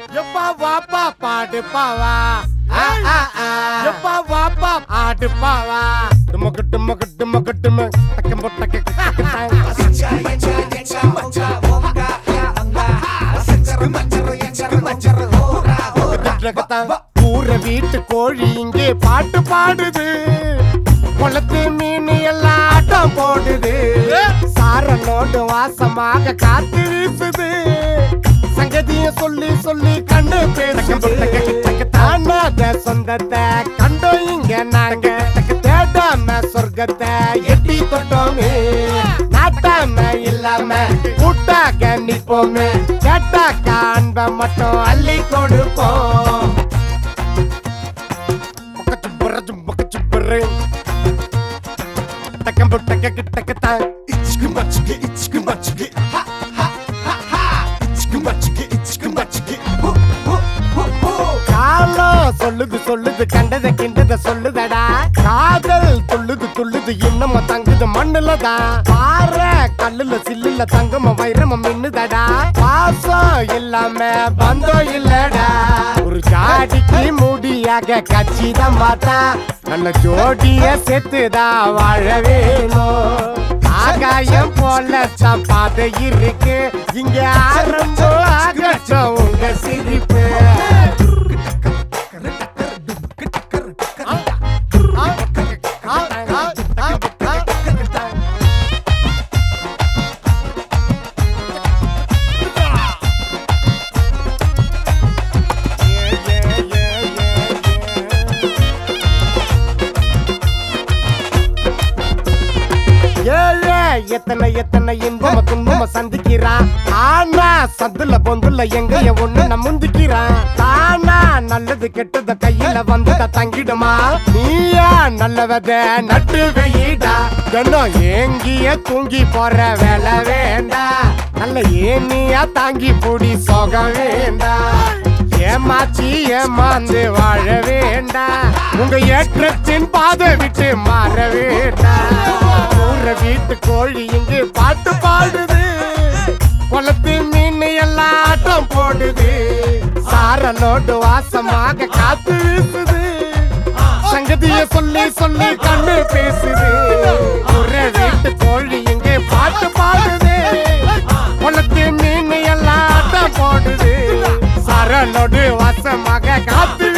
எப்பா வாப்பா பாடு பாவா ஆ, ஆ, ஆ. எப்பா வாப்பா ஆடு பாவா டுமக்கு டுமக்கு டுமக்கு டும டக்கம் பொட்டக்க ஊர வீட்டு கோழி இங்கே பாட்டு பாடுது குளத்து மீன் எல்லாம் ஆட்டம் போடுது சாரனோடு வாசமாக காத்து வீசுது சங்கதிய சொல்லி சொல்லி கண்ணு பேசுது தானாத சொந்தத்தை கண்டோம் இங்க நாங்க தேடாம சொர்க்கத்தை எட்டி தொட்டோமே நாட்டாம இல்லாம கூட்டாக நிப்போமே கேட்டாக்க அன்ப மட்டும் அள்ளி கொடுப்போம் பக்கச்சுப்புற பக்கச்சுப்புற டக்கம் புட்டக்க கிட்டக்கத்தா காலம் சொல்லுது சொல்லுது கண்டத கிண்டத சொல்லுதடா காதல் துள்ளுது துள்ளுது இன்னும் தங்குது மண்ணுல தான் பாறை கல்லுல சில்லுல தங்கம வைரம மின்னுதடா பாசம் இல்லாம பந்தம் இல்லடா ஒரு ஜாடிக்கு முடியாக கச்சிதம் பார்த்தா நல்ல ஜோடிய செத்துதா வாழ வேணும் ஆகாயம் போல பாதை இருக்கு இங்க ஆரம்பம் ஆகட்டும் உங்க சிரிப்பு ஏழை எத்தனை எத்தனை இன்பம துன்பம சந்திக்கிறான் ஆனா சந்துல பொந்துல எங்கய ஒண்ணு நான் முந்திக்கிறான் தானா நல்லது கெட்டத கையில வந்தத தங்கிடுமா நீயா நல்லவத நட்டு வெயிடா தினம் ஏங்கிய தூங்கி போற வேலை வேண்டா நல்ல ஏனியா தாங்கி பூடி சோகம் வேண்டா ஏமாச்சி ஏமாந்து வாழ வேண்டா உங்க ஏற்றத்தின் பாதை விட்டு மாற வேண்டா ஊர வீட்டு கோழி இங்கு பாட்டு பாடுது குளத்து மீன் எல்லாம் ஆட்டம் போடுது சாரலோடு வாசமாக காத்து வீசுது சங்கதிய சொல்லி சொல்லி கண்ணு பேசுது ஊர வீட்டு கோழி இங்கு பாட்டு பாடுது குளத்து மீன் எல்லாம் ஆட்டம் போடுது சரளோடு வாசமாக காத்து